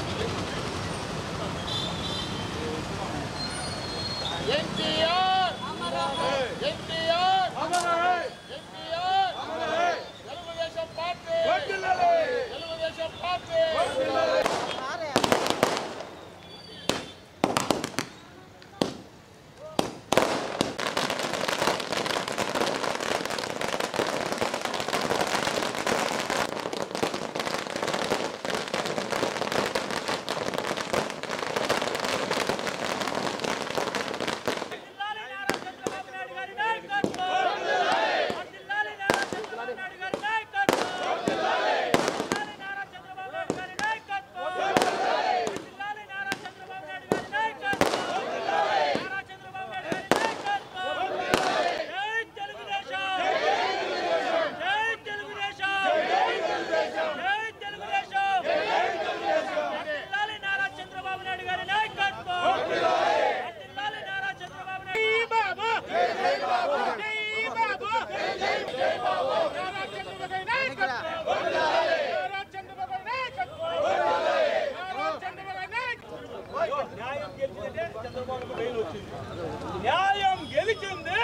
NTR NTR NTR Telugu Desam party Telugu Desam party Chandrababu Naidu గారి నాయకత్వం వర్ధిల్లాలి నారా చంద్రబాబు నాయుడు జై బాబు జై బాబు జై బాబు నారా చంద్రబాబు గారి నాయకత్వం నారా చంద్రబాబు గారి నాయకత్వం నారా చంద్రబాబు గారి నాయకత్వం న్యాయం గెలిచిందంటే చంద్రబాబుకు బెయిల్ వచ్చింది న్యాయం గెలిచింది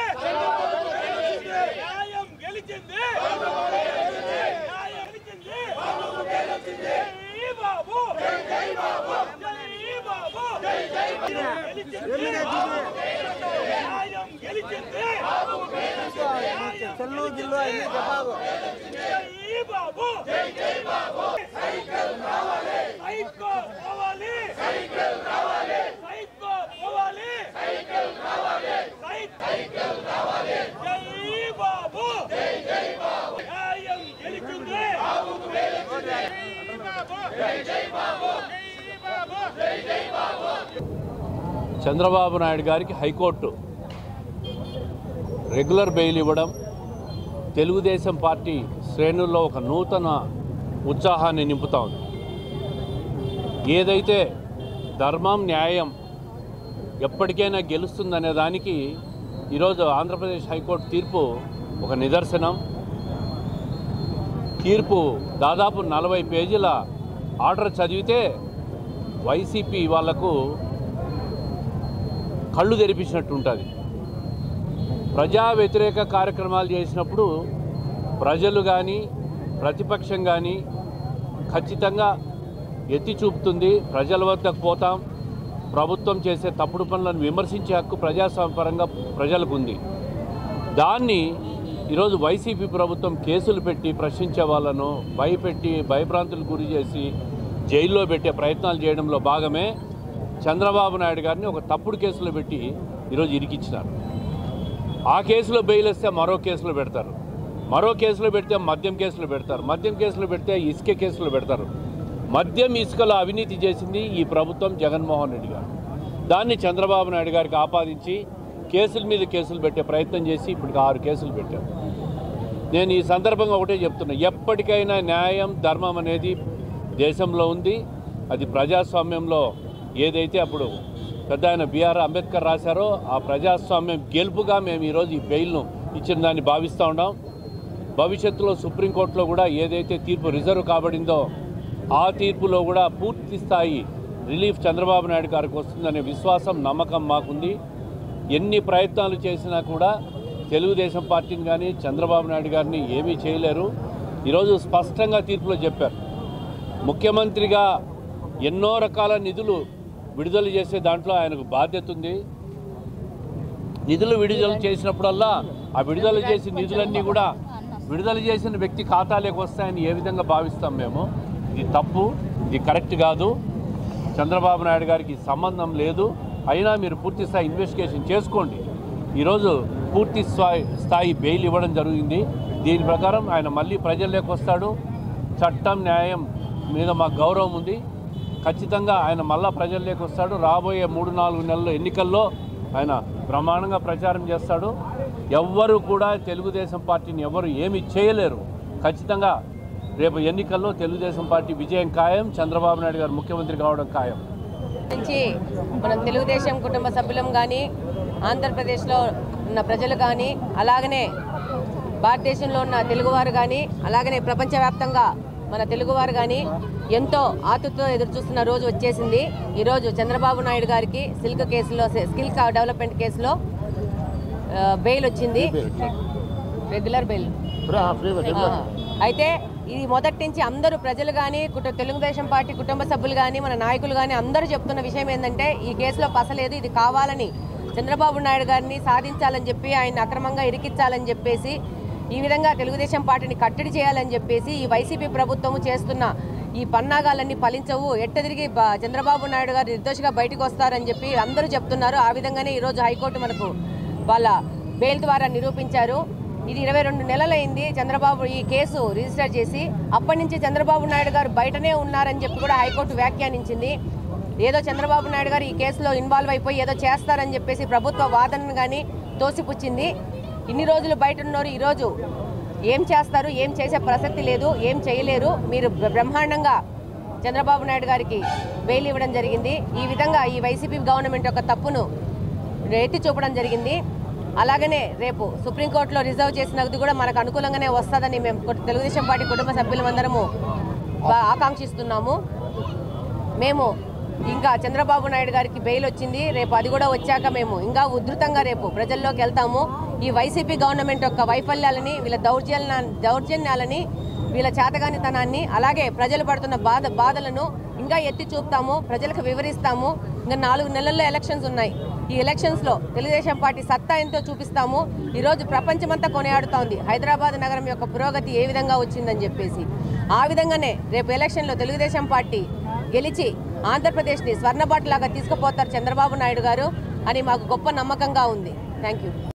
న్యాయం గెలిచింది న్యాయం గెలిచింది జై బాబు జై బాబు జై బాబు గెలిచింది న్యాయం గెలిచింది చెల్లు గిల్లు అన్ని చెప్పాకు జై బాబు జై జై బాబు సైకిల్ రావాలి సైకిల్ రావాలి సైకిల్ రావాలి సైకిల్ రావాలి సైకిల్ రావాలి సైకిల్ రావాలి జై బాబు జై జై బాబు న్యాయం గెలిచింది బాబుకు గెలిచింది జై బాబు జై జై బాబు జై బాబు జై జై బాబు చంద్రబాబు నాయుడు గారికి హైకోర్టు రెగ్యులర్ బెయిల్ ఇవ్వడం తెలుగుదేశం పార్టీ శ్రేణుల్లో ఒక నూతన ఉత్సాహాన్ని నింపుతా ఉంది ఏదైతే ధర్మం న్యాయం ఎప్పటికైనా గెలుస్తుందనే దానికి ఈరోజు ఆంధ్రప్రదేశ్ హైకోర్టు తీర్పు ఒక నిదర్శనం తీర్పు దాదాపు నలభై పేజీల ఆర్డర్ చదివితే వైసీపీ వాళ్లకు కళ్ళు తెరిపించినట్టు ఉంటుంది ప్రజా వ్యతిరేక కార్యక్రమాలు చేసినప్పుడు ప్రజలు కానీ ప్రతిపక్షం కానీ ఖచ్చితంగా ఎత్తి చూపుతుంది ప్రజల వద్దకు పోతాం ప్రభుత్వం చేసే తప్పుడు పనులను విమర్శించే హక్కు ప్రజాస్వామ్యపరంగా ప్రజలకు ఉంది దాన్ని ఈరోజు వైసీపీ ప్రభుత్వం కేసులు పెట్టి ప్రశ్నించే వాళ్ళను భయపెట్టి భయభ్రాంతులకు గురి చేసి జైల్లో పెట్టే ప్రయత్నాలు చేయడంలో భాగమే చంద్రబాబు నాయుడు గారిని ఒక తప్పుడు కేసులో పెట్టి ఈరోజు ఇరికిచ్చినారు ఆ కేసులో బెయిల్ వస్తే మరో కేసులో పెడతారు మరో కేసులో పెడితే మద్యం కేసులో పెడతారు మద్యం కేసులో పెడితే ఇసుక కేసులో పెడతారు మద్యం ఇసుకలో అవినీతి చేసింది ఈ ప్రభుత్వం జగన్మోహన్ రెడ్డి గారు దాన్ని చంద్రబాబు నాయుడు గారికి ఆపాదించి కేసుల మీద కేసులు పెట్టే ప్రయత్నం చేసి ఇప్పటికి ఆరు కేసులు పెట్టారు నేను ఈ సందర్భంగా ఒకటే చెప్తున్నా ఎప్పటికైనా న్యాయం ధర్మం అనేది దేశంలో ఉంది అది ప్రజాస్వామ్యంలో ఏదైతే అప్పుడు పెద్ద ఆయన బిఆర్ అంబేద్కర్ రాశారో ఆ ప్రజాస్వామ్యం గెలుపుగా మేము ఈరోజు ఈ బెయిల్ను ఇచ్చిన దాన్ని భావిస్తూ ఉన్నాం భవిష్యత్తులో సుప్రీంకోర్టులో కూడా ఏదైతే తీర్పు రిజర్వ్ కాబడిందో ఆ తీర్పులో కూడా పూర్తి స్థాయి రిలీఫ్ చంద్రబాబు నాయుడు గారికి వస్తుందనే విశ్వాసం నమ్మకం మాకుంది ఎన్ని ప్రయత్నాలు చేసినా కూడా తెలుగుదేశం పార్టీని కానీ చంద్రబాబు నాయుడు గారిని ఏమీ చేయలేరు ఈరోజు స్పష్టంగా తీర్పులో చెప్పారు ముఖ్యమంత్రిగా ఎన్నో రకాల నిధులు విడుదల చేసే దాంట్లో ఆయనకు బాధ్యత ఉంది నిధులు విడుదల చేసినప్పుడల్లా ఆ విడుదల చేసిన నిధులన్నీ కూడా విడుదల చేసిన వ్యక్తి ఖాతాలోకి వస్తాయని ఏ విధంగా భావిస్తాం మేము ఇది తప్పు ఇది కరెక్ట్ కాదు చంద్రబాబు నాయుడు గారికి సంబంధం లేదు అయినా మీరు పూర్తి స్థాయి ఇన్వెస్టిగేషన్ చేసుకోండి ఈరోజు పూర్తి స్థాయి స్థాయి బెయిల్ ఇవ్వడం జరిగింది దీని ప్రకారం ఆయన మళ్ళీ ప్రజల్లోకి వస్తాడు చట్టం న్యాయం మీద మాకు గౌరవం ఉంది ఖచ్చితంగా ఆయన మళ్ళా ప్రజల్లోకి వస్తాడు రాబోయే మూడు నాలుగు నెలల ఎన్నికల్లో ఆయన బ్రహ్మాండంగా ప్రచారం చేస్తాడు ఎవ్వరు కూడా తెలుగుదేశం పార్టీని ఎవరు ఏమీ చేయలేరు ఖచ్చితంగా రేపు ఎన్నికల్లో తెలుగుదేశం పార్టీ విజయం ఖాయం చంద్రబాబు నాయుడు గారు ముఖ్యమంత్రి కావడం ఖాయం నుంచి మనం తెలుగుదేశం కుటుంబ సభ్యులం కానీ ఆంధ్రప్రదేశ్లో ఉన్న ప్రజలు కానీ అలాగనే భారతదేశంలో ఉన్న తెలుగువారు కానీ అలాగనే ప్రపంచవ్యాప్తంగా మన తెలుగువారు కానీ ఎంతో ఆతుతో ఎదురు చూస్తున్న రోజు వచ్చేసింది ఈరోజు చంద్రబాబు నాయుడు గారికి సిల్క్ కేసులో స్కిల్ డెవలప్మెంట్ కేసులో ఆ, బెయిల్ వచ్చింది రెగ్యులర్ బెయిల్ ఆ, అయితే ఇది మొదటి నుంచి అందరూ ప్రజలు కానీ కుటుంబ తెలుగుదేశం పార్టీ కుటుంబ సభ్యులు కానీ మన నాయకులు కానీ అందరూ చెప్తున్న విషయం ఏంటంటే ఈ కేసులో పసలేదు ఇది కావాలని చంద్రబాబు నాయుడు గారిని సాధించాలని చెప్పి ఆయన అక్రమంగా ఇరికించాలని చెప్పేసి ఈ విధంగా తెలుగుదేశం పార్టీని కట్టడి చేయాలని చెప్పేసి ఈ వైసీపీ ప్రభుత్వం చేస్తున్న ఈ పన్నాగాలన్నీ ఫలించవు ఎట్ట తిరిగి బ- చంద్రబాబు నాయుడు గారు నిర్దోషిగా బయటకు వస్తారని చెప్పి అందరూ చెప్తున్నారు ఆ విధంగానే ఈరోజు హైకోర్టు మనకు వాళ్ళ బెయిల్ ద్వారా నిరూపించారు ఇది ఇరవై రెండు నెలలైంది చంద్రబాబు ఈ కేసు రిజిస్టర్ చేసి అప్పటి నుంచి చంద్రబాబు నాయుడు గారు బయటనే ఉన్నారని చెప్పి కూడా హైకోర్టు వ్యాఖ్యానించింది ఏదో చంద్రబాబు నాయుడు గారు ఈ కేసులో ఇన్వాల్వ్ అయిపోయి ఏదో చేస్తారని చెప్పేసి ప్రభుత్వ వాదనను కానీ తోసిపుచ్చింది ఇన్ని రోజులు బయట ఉన్నారు ఈరోజు ఏం చేస్తారు ఏం చేసే ప్రసక్తి లేదు ఏం చేయలేరు మీరు బ్ర- బ్రహ్మాండంగా చంద్రబాబు నాయుడు గారికి బెయిల్ ఇవ్వడం జరిగింది ఈ విధంగా ఈ వైసీపీ గవర్నమెంట్ యొక్క తప్పును ఎత్తి చూపడం జరిగింది అలాగనే రేపు సుప్రీంకోర్టులో రిజర్వ్ చేసినది కూడా మనకు అనుకూలంగానే వస్తుందని మేము కు- తెలుగుదేశం పార్టీ కుటుంబ సభ్యులమందరము బా- ఆకాంక్షిస్తున్నాము మేము ఇంకా చంద్రబాబు నాయుడు గారికి బెయిల్ వచ్చింది రేపు అది కూడా వచ్చాక మేము ఇంకా ఉధృతంగా రేపు ప్రజల్లోకి వెళ్తాము ఈ వైసీపీ గవర్నమెంట్ యొక్క వైఫల్యాలని వీళ్ళ దౌర్జన్య దౌర్జన్యాలని వీళ్ళ చేతగానితనాన్ని అలాగే ప్రజలు పడుతున్న బాధ బాధలను ఇంకా ఎత్తి చూపుతాము ప్రజలకు వివరిస్తాము ఇంకా నాలుగు నెలల్లో ఎలక్షన్స్ ఉన్నాయి ఈ ఎలక్షన్స్లో తెలుగుదేశం పార్టీ సత్తా ఎంతో చూపిస్తాము ఈరోజు ప్రపంచమంతా కొనియాడుతోంది హైదరాబాద్ నగరం యొక్క పురోగతి ఏ విధంగా వచ్చిందని చెప్పేసి ఆ విధంగానే రేపు ఎలక్షన్లో తెలుగుదేశం పార్టీ గెలిచి ఆంధ్రప్రదేశ్ని స్వర్ణబాట్లాగా తీసుకుపోతారు చంద్రబాబు నాయుడు గారు అని మాకు గొప్ప నమ్మకంగా ఉంది థ్యాంక్ యూ